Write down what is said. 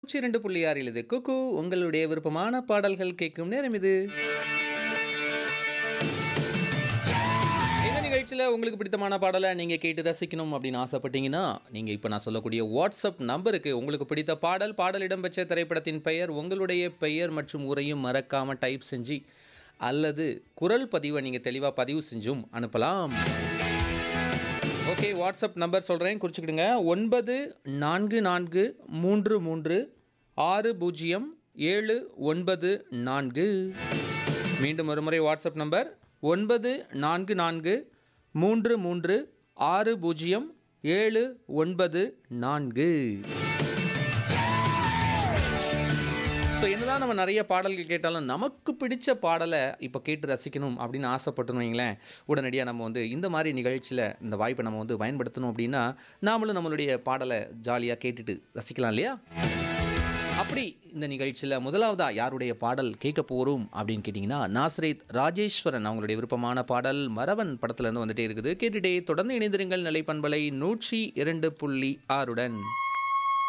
நூற்றி இரண்டு புள்ளி ஆறில் இது குக்கு உங்களுடைய விருப்பமான பாடல்கள் கேட்கும் நேரம் இது இந்த நிகழ்ச்சியில் உங்களுக்கு பிடித்தமான பாடலை நீங்கள் கேட்டு ரசிக்கணும் அப்படின்னு ஆசைப்பட்டீங்கன்னா நீங்கள் இப்போ நான் சொல்லக்கூடிய வாட்ஸ்அப் நம்பருக்கு உங்களுக்கு பிடித்த பாடல் பாடல் இடம்பெற்ற திரைப்படத்தின் பெயர் உங்களுடைய பெயர் மற்றும் உரையும் மறக்காமல் டைப் செஞ்சு அல்லது குரல் பதிவை நீங்கள் தெளிவாக பதிவு செஞ்சும் அனுப்பலாம் ஓகே வாட்ஸ்அப் நம்பர் சொல்கிறேன் குறிச்சிக்கிடுங்க ஒன்பது நான்கு நான்கு மூன்று மூன்று ஆறு பூஜ்ஜியம் ஏழு ஒன்பது நான்கு மீண்டும் ஒரு முறை வாட்ஸ்அப் நம்பர் ஒன்பது நான்கு நான்கு மூன்று மூன்று ஆறு பூஜ்ஜியம் ஏழு ஒன்பது நான்கு ஸோ என்னதான் நம்ம நிறைய பாடல்கள் கேட்டாலும் நமக்கு பிடிச்ச பாடலை இப்போ கேட்டு ரசிக்கணும் அப்படின்னு ஆசைப்பட்டோம் வைங்களேன் உடனடியாக நம்ம வந்து இந்த மாதிரி நிகழ்ச்சியில் இந்த வாய்ப்பை நம்ம வந்து பயன்படுத்தணும் அப்படின்னா நாமளும் நம்மளுடைய பாடலை ஜாலியாக கேட்டுட்டு ரசிக்கலாம் இல்லையா அப்படி இந்த நிகழ்ச்சியில் முதலாவதாக யாருடைய பாடல் கேட்க போகிறோம் அப்படின்னு கேட்டிங்கன்னா நாசரேத் ராஜேஸ்வரன் அவங்களுடைய விருப்பமான பாடல் மரவன் படத்துலேருந்து வந்துட்டே இருக்குது கேட்டுட்டே தொடர்ந்து இணைந்திருங்கள் நிலை பண்பலை நூற்றி இரண்டு புள்ளி ஆறுடன்